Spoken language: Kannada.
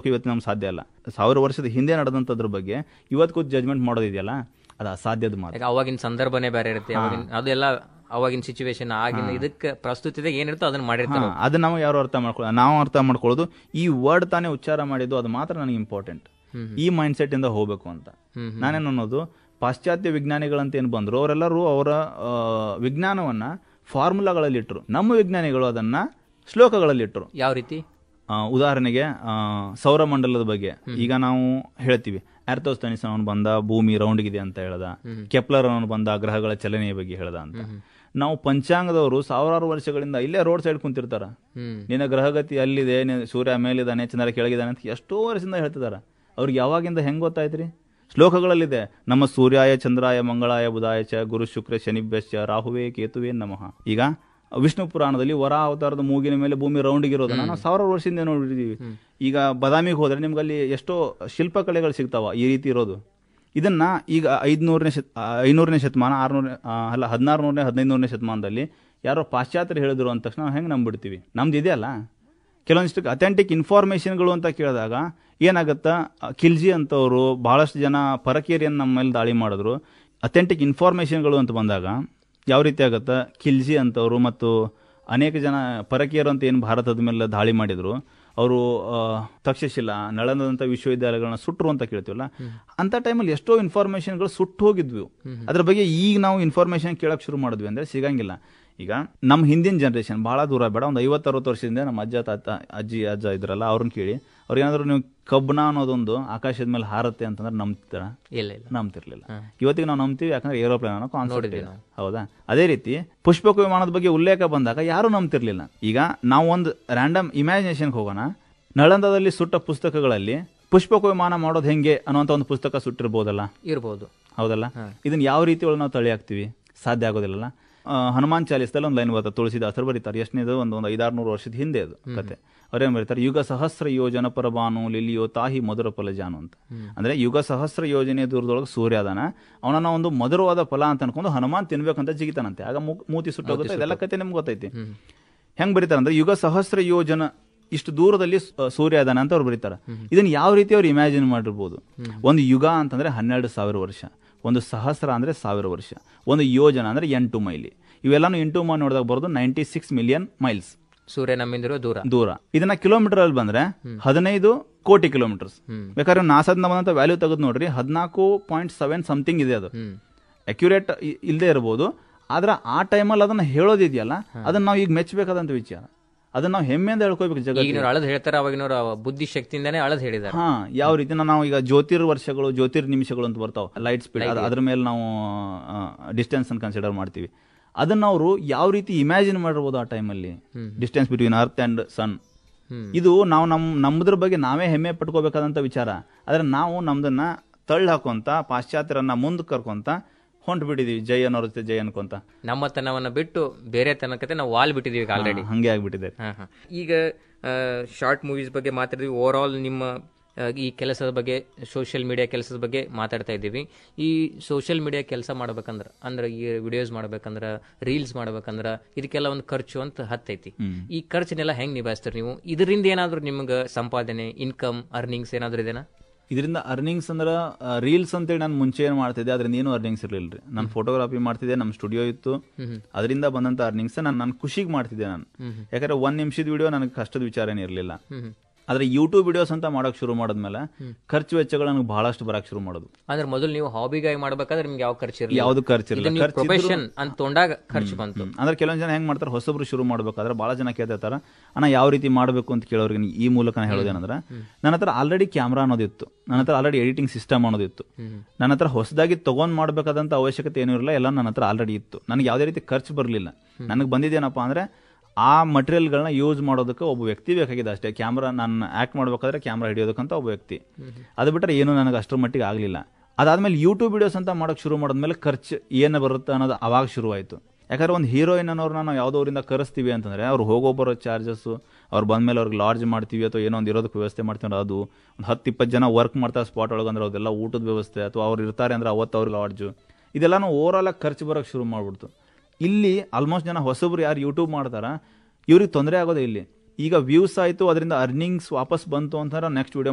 ಮಾಡೋದಕ್ಕೂ ಇವತ್ತು ನಮ್ಗೆ ಸಾಧ್ಯ ಇಲ್ಲ ಸಾವಿರ ವರ್ಷದ ಹಿಂದೆ ನಡೆದಂಥದ್ರ ಬಗ್ಗೆ ಇವತ್ತು ಕೂತ್ ಜಜ್ಮೆಂಟ್ ಮಾಡೋದಿದೆಯಲ್ಲ ಅದು ಅಸಾಧ್ಯದ ಮಾತು ಯಾಕೆ ಅವಾಗಿನ ಸಂದರ್ಭನೇ ಬೇರೆ ಇರುತ್ತೆ ಅವಾಗಿನ ಅದೆಲ್ಲ ಅವಾಗಿನ ಸಿಚುವೇಶನ್ ಆಗಿನ ಇದಕ್ಕೆ ಪ್ರಸ್ತುತಿದಾಗ ಏನಿರುತ್ತೋ ಅದನ್ನ ಮಾಡಿರ್ತಾರೆ ಹಾ, ಅದು ನಮಗೆ ಯಾರು ಅರ್ಥ ಮಾಡ್ಕೊಳ್ಳೋ ನಾವು ಅರ್ಥ ಮಾಡ್ಕೊಳ್ಳೋದು ಈ ವರ್ಡ್ ತಾನೇ ಉಚ್ಚಾರ ಮಾಡಿದ್ದು ಅದು ಮಾತ್ರ ನನಗೆ ಇಂಪಾರ್ಟೆಂಟ್ ಈ ಮೈಂಡ್ ಸೆಟ್ ಇಂದ ಹೋಗ್ಬೇಕು ಅಂತ ನಾನೇನು ಅನ್ನೋದು ಪಾಶ್ಚಾತ್ಯ ವಿಜ್ಞಾನಿಗಳಂತ ಏನು ಬಂದ್ರು ಅವರೆಲ್ಲರೂ ಅವರ ಆ, ವಿಜ್ಞಾನವನ್ನ ಫಾರ್ಮುಲಾಗಳಲ್ಲಿ ಇಟ್ಟರು ನಮ್ಮ ವಿಜ್ಞಾನಿಗಳು ಅದನ್ನ ಶ್ಲೋಕಗಳಲ್ಲಿ ಇಟ್ಟರು ಯಾವ ರೀತಿ ಆ, ಉದಾಹರಣೆಗೆ ಆ, ಸೌರಮಂಡಲದ ಬಗ್ಗೆ ಈಗ ನಾವು ಹೇಳ್ತೀವಿ ಆರ್ಥೋಸ್ತನಿಸ್ ಅವನು ಬಂದ ಭೂಮಿ ರೌಂಡ್ಗಿದೆ ಅಂತ ಹೇಳ್ದ ಕೆಪ್ಲರ್ ಅವನು ಬಂದ ಗ್ರಹಗಳ ಚಲನೆಯ ಬಗ್ಗೆ ಹೇಳ್ದ ಅಂತ ನಾವು ಪಂಚಾಂಗದವರು ಸಾವಿರಾರು ವರ್ಷಗಳಿಂದ ಇಲ್ಲೇ ರೋಡ್ ಸೈಡ್ ಕುಂತಿರ್ತಾರ ಹ್ಮ್ ನಿನ್ನ ಗ್ರಹಗತಿ ಅಲ್ಲಿದೆ ನೀನು ಸೂರ್ಯ ಮೇಲಿದ್ದಾನೆ ಚಂದ್ರ ಕೆಳಗಿದ್ದಾನೆ ಅಂತ ಎಷ್ಟೋ ವರ್ಷದಿಂದ ಹೇಳ್ತಿದಾರ ಅವ್ರಿಗೆ ಯಾವಾಗಿಂದ ಹೆಂಗ್ ಗೊತ್ತಾಯ್ತ್ರಿ ಶ್ಲೋಕಗಳಲ್ಲಿದೆ ನಮ್ಮ ಸೂರ್ಯಾಯ ಚಂದ್ರಾಯ ಮಂಗಳಾಯ ಬುಧಾಯ ಚ ಗುರು ಶುಕ್ರ ಶನಿಭ್ಯಶ್ಚ ರಾಹುವೇ ಕೇತುವೇ ನಮಃ ಈಗ ವಿಷ್ಣು ಪುರಾಣದಲ್ಲಿ ವರ ಅವತಾರದ ಮೂಗಿನ ಮೇಲೆ ಭೂಮಿ ರೌಂಡಿಗಿರೋದನ್ನ ನಾವು ಸಾವಿರಾರು ವರ್ಷದಿಂದ ನೋಡಿದೀವಿ ಈಗ ಬದಾಮಿಗೆ ಹೋದ್ರೆ ನಿಮ್ಗೆ ಅಲ್ಲಿ ಎಷ್ಟೋ ಶಿಲ್ಪಕಲೆಗಳು ಸಿಗ್ತಾವ ಈ ರೀತಿ ಇರೋದು ಇದನ್ನ ಈಗ ಐದ್ನೂರನೇ ಶತ ಐನೂರನೇ ಶತಮಾನ ಆರ್ನೂರನೇ ಆ, ಅಲ್ಲ ಹದಿನಾರು ನೂರನೇ ಹದಿನೈದು ನೂರನೇ ಶತಮಾನದಲ್ಲಿ ಯಾರೋ ಪಾಶ್ಚಾತ್ಯರು ಹೇಳಿದ್ರು ಅಂದ ತಕ್ಷಣ ನಾವು ಹೆಂಗೆ ನಂಬಿಡ್ತೀವಿ ನಮ್ದು ಇದೆಯಲ್ಲ ಕೆಲವೊಂದಿಷ್ಟು ಅಥೆಂಟಿಕ್ ಇನ್ಫಾರ್ಮೇಷನ್ಗಳು ಅಂತ ಕೇಳಿದಾಗ ಏನಾಗುತ್ತಾ ಆ, ಖಿಲ್ಜಿ ಅಂತವರು ಬಹಳಷ್ಟು ಜನ ಪರಕೀಯರನ್ನು ನಮ್ಮ ಮೇಲೆ ದಾಳಿ ಮಾಡಿದ್ರು ಅಥೆಂಟಿಕ್ ಇನ್ಫಾರ್ಮೇಷನ್ಗಳು ಅಂತ ಬಂದಾಗ ಯಾವ ರೀತಿ ಆಗುತ್ತಾ ಖಿಲ್ಜಿ ಅಂತವರು ಮತ್ತು ಅನೇಕ ಜನ ಪರಕೀಯರು ಅಂತ ಏನು ಭಾರತದ ಮೇಲೆ ದಾಳಿ ಮಾಡಿದ್ರು ಅವರು ತಕ್ಷಶಿಲ ನಳಂದಂಥ ವಿಶ್ವವಿದ್ಯಾಲಯಗಳನ್ನ ಸುಟ್ಟರು ಅಂತ ಕೇಳ್ತೀವಲ್ಲ ಅಂತ ಟೈಮಲ್ಲಿ ಎಷ್ಟೋ ಇನ್ಫಾರ್ಮೇಷನ್ಗಳು ಸುಟ್ಟು ಹೋಗಿದ್ವು ಅದ್ರ ಬಗ್ಗೆ ಈಗ ನಾವು ಇನ್ಫಾರ್ಮೇಷನ್ ಕೇಳಕ್ ಶುರು ಮಾಡಿದ್ವಿ ಅಂದ್ರೆ ಸಿಗಂಗಿಲ್ಲ ಈಗ ನಮ್ಮ ಹಿಂದಿನ ಜನರೇಷನ್ ಬಹಳ ದೂರ ಬೇಡ ಒಂದು ಐವತ್ತು ಅರವತ್ತು ವರ್ಷದಿಂದ ನಮ್ಮ ಅಜ್ಜ ತಾತ ಅಜ್ಜಿ ಅಜ್ಜ ಇದ್ರಲ್ಲ ಅವ್ರನ್ನ ಕೇಳಿ ಅವ್ರು ಏನಾದ್ರು ನೀವು ಕಬ್ಬಣ ಅನ್ನೋದೊಂದು ಆಕಾಶದ ಮೇಲೆ ಹಾರತ್ತೆ ಅಂತಂದ್ರೆ ನಂಬ್ತಾರ ಇಲ್ಲ ಇಲ್ಲ ನಂಬ್ತಿರ್ಲಿಲ್ಲ ಇವತ್ತಿಗೆ ನಾವು ನಂಬ್ತೀವಿ ಯಾಕಂದ್ರೆ ಏರೋಪ್ಲೇನ್ ಅನ್ನೋ ಕಾನ್ಸೆಪ್ಟ್ ಇದೆ ಹೌದಾ ಅದೇ ರೀತಿ ಪುಷ್ಪಕ ವಿಮಾನದ ಬಗ್ಗೆ ಉಲ್ಲೇಖ ಬಂದಾಗ ಯಾರು ನಂಬ್ತಿರ್ಲಿಲ್ಲ ಈಗ ನಾವು ಒಂದು ರ್ಯಾಂಡಮ್ ಇಮ್ಯಾಜಿನೇಷನ್ಗೆ ಹೋಗೋಣ ನಳಂದದಲ್ಲಿ ಸುಟ್ಟ ಪುಸ್ತಕಗಳಲ್ಲಿ ಪುಷ್ಪಕ ವಿಮಾನ ಮಾಡೋದು ಹೆಂಗೆ ಅನ್ನುವಂಥ ಒಂದು ಪುಸ್ತಕ ಸುಟ್ಟಿರ್ಬೋದಲ್ಲ ಇರ್ಬೋದು ಹೌದಲ್ಲ ಇದನ್ನ ಯಾವ ರೀತಿ ಒಳಗೆ ನಾವು ತಳಿ ಹಾಕ್ತಿವಿ ಸಾಧ್ಯ ಆಗೋದಿಲ್ಲಲ್ಲ ಆ, ಹನುಮಾನ್ ಚಾಲಿಸ್ದಲ್ಲಿ ಒಂದು ಲೈನ್ ಬರ್ತದೆ ತುಳಸಿದಾಸರು ಬರೀತಾರೆ ಎಷ್ಟನೇದು ಒಂದು ಒಂದು ಐದಾರು ವರ್ಷದ ಹಿಂದೆ ಅದು ಕತೆ ಅವ್ರೇನ್ ಬರೀತಾರೆ ಯುಗ ಸಹಸ್ರ ಯೋಜನ ಪರಬಾನು ಲಿಲಿಯೋ ತಾಹಿ ಮಧುರ ಫಲ ಜಾನು ಅಂತ ಅಂದ್ರೆ ಯುಗ ಸಹಸ್ರ ಯೋಜನೆ ದೂರದೊಳಗೆ ಸೂರ್ಯ ಅದಾನ ಅವನನ್ನ ಒಂದು ಮಧುರವಾದ ಫಲ ಅಂತ ಅನ್ಕೊಂಡು ಹನುಮಾನ್ ತಿನ್ಬೇಕಂತ ಜಿಗಿತಾನಂತೆ ಆಗ ಮೂ- ಮೂತಿ ಸುಟ್ಟೋಗುತ್ತೆ ಇದೆಲ್ಲ ಕತೆ ನಿಮ್ಗೆ ಗೊತ್ತೈತಿ ಹೆಂಗ್ ಬರೀತಾರೆ ಅಂದ್ರೆ ಯುಗ ಸಹಸ್ರ ಯೋಜನ ಇಷ್ಟು ದೂರದಲ್ಲಿ ಸ- ಸೂರ್ಯ ಅದಾನ ಅಂತ ಅವ್ರು ಬರೀತಾರೆ ಇದನ್ನ ಯಾವ ರೀತಿ ಅವ್ರು ಇಮ್ಯಾಜಿನ್ ಮಾಡಿರ್ಬೋದು ಒಂದು ಯುಗ ಅಂತಂದ್ರೆ ಹನ್ನೆರಡು ಸಾವಿರ ವರ್ಷ ಒಂದು ಸಹಸ್ರ ಅಂದ್ರೆ ಸಾವಿರ ವರ್ಷ ಒಂದು ಯೋಜನ ಅಂದ್ರೆ ಎಂಟು ಮೈಲಿ ಇವೆಲ್ಲಾನು ಎಂಟು ಮೈ ನೋಡಿದಾಗ ಬರೋದು ನೈಂಟಿ ಸಿಕ್ಸ್ ಮಿಲಿಯನ್ ಮೈಲ್ಸ್ ಸೂರ್ಯ ನಮ್ಮಿಂದಿರೋ ದೂರ ದೂರ ಇದನ್ನ ಕಿಲೋಮೀಟರ್ ಅಲ್ಲಿ ಬಂದ್ರೆ ಹದಿನೈದು ಕೋಟಿ ಕಿಲೋಮೀಟರ್ಸ್ ಬೇಕಾದ್ರೆ ನಾಸಾದ್ನ ಬಂದಂತ ವ್ಯಾಲ್ಯೂ ತೆಗೆದು ನೋಡ್ರಿ ಹದಿನಾಲ್ಕು ಪಾಯಿಂಟ್ ಸೆವೆನ್ ಸಮಥಿಂಗ್ ಇದೆ ಅದು ಹ್ಮ್ ಅಕ್ಯುರೇಟ್ ಇಲ್ಲದೆ ಇರ್ಬೋದು ಆದ್ರೆ ಆ ಟೈಮಲ್ಲಿ ಅದನ್ನ ಹೇಳೋದಿದೆಯಲ್ಲ ಅದನ್ನ ನಾವು ಈಗ ಮೆಚ್ಚಬೇಕಾದಂತ ವಿಚಾರ ಅದನ್ನ ನಾವು ಹೆಮ್ಮೆಯಿಂದ ಹೇಳ್ಕೋಬೇಕು ಜಗತ್ತಿಗೆ ಈಗಿನವ್ರು ಅಳದ್ ಹೇಳ್ತಾರೆ ಅವಾಗಿನವ್ರು ಬುದ್ಧಿ ಶಕ್ತಿಯಿಂದಾನೇ ಅಳದ್ ಹೇಳಿದ್ದಾರೆ ಹಾ ಯಾವ ರೀತಿ ನಾವು ಈಗ ಜ್ಯೋತಿರ್ ವರ್ಷಗಳು ಜ್ಯೋತಿರ್ ನಿಮಿಷಗಳು ಅಂತ ಬರ್ತಾವ ಲೈಟ್ ಸ್ಪೀಡ್ ಅದ್ರ ಮೇಲೆ ನಾವು ಡಿಸ್ಟೆನ್ಸ್ ಅನ್ನು ಕನ್ಸಿಡರ್ ಮಾಡ್ತೀವಿ ಅದನ್ನ ಅವರು ಯಾವ ರೀತಿ ಇಮ್ಯಾಜಿನ್ ಮಾಡಿರ್ಬೋದು ಆ ಟೈಮಲ್ಲಿ distance between earth and sun hmm. ಇದು ನಾವು ನಮ್ ನಮ್ಮದ್ರ ಬಗ್ಗೆ ನಾವೇ ಹೆಮ್ಮೆ ಪಟ್ಕೋಬೇಕಾದಂತ ವಿಚಾರ ಆದ್ರೆ ನಾವು ನಮ್ದನ್ನ ತಳ್ಳಿ ಹಾಕೊಂತ ಪಾಶ್ಚಾತ್ಯರನ್ನ ಮುಂದೆ ಕರ್ಕೊಂತ ಹೊಂಟ್ ಬಿಟ್ಟಿದೀವಿ ಜೈ ಅನ್ನೋರ ಜೊತೆ ಜೈ ಅನ್ಕೊಂತ ನಮ್ಮತನವನ್ನ ಬಿಟ್ಟು ಬೇರೆ ತನಕತೆ ನಾವು ವಾಲ್ ಬಿಟ್ಟಿದೀವಿ ಆಲ್ರೆಡಿ ಹಾ, ಹಂಗೆ ಆಗ್ಬಿಟ್ಟಿದೆ ಹಾ, ಹಾ. ಈಗ ಶಾರ್ಟ್ ಮೂವೀಸ್ ಬಗ್ಗೆ ಮಾತಾಡಿದ್ವಿ ಓವರ್ ಆಲ್ ನಿಮ್ಮ ಆ, ಈ ಕೆಲಸದ ಬಗ್ಗೆ ಸೋಷಿಯಲ್ ಮೀಡಿಯಾ ಕೆಲಸದ ಬಗ್ಗೆ ಮಾತಾಡ್ತಾ ಇದ್ದೀವಿ ಈ ಸೋಷಿಯಲ್ ಮೀಡಿಯಾ ಕೆಲಸ ಮಾಡ್ಬೇಕಂದ್ರ ಅಂದ್ರೆ ಈ ವಿಡಿಯೋಸ್ ಮಾಡ್ಬೇಕಂದ್ರ ರೀಲ್ಸ್ ಮಾಡ್ಬೇಕಂದ್ರ ಇದಕ್ಕೆಲ್ಲ ಒಂದು ಖರ್ಚು ಅಂತ ಹತ್ತೈತಿ ಈ ಖರ್ಚನ್ನೆಲ್ಲ ಹೆಂಗ್ ನಿಭಾಯಿಸ್ತೀರಿ ನೀವು ಇದರಿಂದ ಏನಾದ್ರು ನಿಮ್ಗೆ ಸಂಪಾದನೆ ಇನ್ಕಮ್ ಅರ್ನಿಂಗ್ಸ್ ಏನಾದ್ರು ಇದೆನಾ ಇದರಿಂದ ಅರ್ನಿಂಗ್ಸ್ ಅಂದ್ರೆ ರೀಲ್ಸ್ ಅಂತೇಳಿ ನಾನು ಮುಂಚೆ ಏನು ಮಾಡ್ತಿದ್ದೆ ಅದರಿಂದ ಏನು ಅರ್ನಿಂಗ್ಸ್ ಇರಲಿಲ್ಲ ನಾನು ಫೋಟೋಗ್ರಫಿ ಮಾಡ್ತಿದ್ದೆ ನಮ್ಮ ಸ್ಟುಡಿಯೋ ಇತ್ತು ಅದರಿಂದ ಬಂದಂತ ಅರ್ನಿಂಗ್ಸ್ ನಾನು ನನ್ನ ಖುಷಿಗೆ ಮಾಡ್ತಿದ್ದೆ ನಾನು ಯಾಕಂದ್ರೆ ಒಂದ್ ನಿಮಿಷದ ವಿಡಿಯೋ ನನಗೆ ಕಷ್ಟದ ವಿಚಾರ ಏನಿರಲಿಲ್ಲ ಆದ್ರೆ ಯೂಟ್ಯೂಬ್ ವಿಡಿಯೋಸ್ ಅಂತ ಮಾಡಕ್ ಶುರು ಮಾಡಿದ್ಮೇಲೆ ಖರ್ಚು ವೆಚ್ಚಗಳು ನನಗೆ ಬಹಳಷ್ಟು ಬರಕ್ ಶುರು ಮಾಡೋದು ಅಂದ್ರೆ ಮೊದಲು ನೀವು ಹಾಬಿಗಾಗಿ ಮಾಡ್ಬೇಕಾದ್ರೆ ನಿಮ್ಗೆ ಯಾವ ಖರ್ಚು ಇರಲಿಲ್ಲ ಯಾವ್ದು ಖರ್ಚು ಇದು ಇರಲಿಲ್ಲ ನೀವು ಖರ್ಚು ಪ್ರೊಫೆಷನ್ ಅಂತ ತೊಗೊಂಡಾಗ ಖರ್ಚು ಬಂತು ಅಂದ್ರೆ ಕೆಲವೊಂದು ಜನ ಹೆಂಗ್ ಮಾಡ್ತಾರೆ ಹೊಸಬ್ರು ಶುರು ಮಾಡ್ಬೇಕಾದ್ರೆ ಬಹಳ ಜನ ಕೇಳ್ತಿರ್ತಾರ ಅಣ್ಣ ಯಾವ ರೀತಿ ಮಾಡಬೇಕು ಅಂತ ಕೇಳೋರಿಗೆ ಈ ಮೂಲಕ ನಾನು ಹೇಳೋದೇನಂದ್ರೆ ನನ್ನ ಹತ್ರ ಆಲ್ರೆಡಿ ಕ್ಯಾಮ್ರಾ ಅನ್ನೋದಿತ್ತು ನನ್ನ ಹತ್ರ ಆಲ್ರೆಡಿ ಎಡಿಟಿಂಗ್ ಸಿಸ್ಟಮ್ ಅನ್ನೋದಿತ್ತು ನನ್ನ ಹತ್ರ ಹೊಸದಾಗಿ ತಗೊಂಡ್ ಮಾಡ್ಬೇಕಾದಂತ ಅವಶ್ಯಕತೆ ಏನೂ ಇರಲ್ಲ ಎಲ್ಲ ನನ್ನ ಹತ್ರ ಆಲ್ರೆಡಿ ಇತ್ತು ನನಗೆ ಯಾವುದೇ ರೀತಿ ಖರ್ಚು ಬರಲಿಲ್ಲ ನನಗೆ ಬಂದಿದ್ದೇನಪ್ಪ ಅಂದ್ರೆ ಆ ಮಟೀರಿಯಲ್ಗಳನ್ನ ಯೂಸ್ ಮಾಡೋದಕ್ಕೆ ಒಬ್ಬ ವ್ಯಕ್ತಿ ಬೇಕಾಗಿದೆ ಅಷ್ಟೇ ಕ್ಯಾಮ್ರಾ ನಾನು ಆಕ್ಟ್ ಮಾಡ್ಬೇಕಾದ್ರೆ ಕ್ಯಾಮ್ರಾ ಹಿಡಿಯೋದಕ್ಕಂತ ಒಬ್ಬ ವ್ಯಕ್ತಿ ಅದು ಬಿಟ್ಟರೆ ಏನು ನನಗೆ ಅಷ್ಟರ ಮಟ್ಟಿಗೆ ಆಗಲಿಲ್ಲ ಅದಾದ್ಮೇಲೆ ಯೂಟ್ಯೂಬ್ ವಿಡಿಯೋಸ್ ಅಂತ ಮಾಡೋಕೆ ಶುರು ಮಾಡಿದ್ಮೇಲೆ ಖರ್ಚು ಏನು ಬರುತ್ತೆ ಅನ್ನೋದು ಅವಾಗ ಶುರುವಾಯಿತು ಯಾಕಂದ್ರೆ ಒಂದು ಹೀರೋಯಿನ್ ಅನ್ನೋರ್ನ ನಾವು ಯಾವುದೋ ಊರಿಂದ ಕರೆಸ್ತೀವಿ ಅಂತಂದ್ರೆ ಅವ್ರು ಹೋಗೋ ಬರೋ ಚಾರ್ಜಸ್ ಅವ್ರು ಬಂದ್ಮೇಲೆ ಅವ್ರಿಗೆ ಲಾಡ್ಜ್ ಮಾಡ್ತೀವಿ ಅಥವಾ ಏನೋ ಒಂದು ಇರೋದಕ್ಕೆ ವ್ಯವಸ್ಥೆ ಮಾಡ್ತೀವಿ ಅಂದ್ರೆ ಅದು ಒಂದು ಹತ್ತು ಇಪ್ಪತ್ತು ಜನ ವರ್ಕ್ ಮಾಡ್ತಾರೆ ಸ್ಪಾಟ್ ಒಳಗೆ ಅಂದ್ರೆ ಅದೆಲ್ಲ ಊಟದ ವ್ಯವಸ್ಥೆ ಅಥವಾ ಅವ್ರು ಇರ್ತಾರೆ ಅಂದ್ರೆ ಅವತ್ತು ಅವ್ರಿಗೆ ಲಾಡ್ಜು ಇದೆಲ್ಲಾನು ಓವರ್ ಆಲ್ ಖರ್ಚು ಬರೋಕ್ಕೆ ಶುರು ಮಾಡ್ಬಿಡ್ತು ಇಲ್ಲಿ ಆಲ್ಮೋಸ್ಟ್ ಜನ ಹೊಸಬ್ರು ಯಾರು ಯೂಟ್ಯೂಬ್ ಮಾಡ್ತಾರ ಇವ್ರಿಗೆ ತೊಂದರೆ ಆಗೋದೇ ಇಲ್ಲಿ ಈಗ ವ್ಯೂಸ್ ಆಯಿತು ಅದರಿಂದ ಅರ್ನಿಂಗ್ಸ್ ವಾಪಸ್ ಬಂತು ಅಂತಂದ್ರೆ ನೆಕ್ಸ್ಟ್ ವಿಡಿಯೋ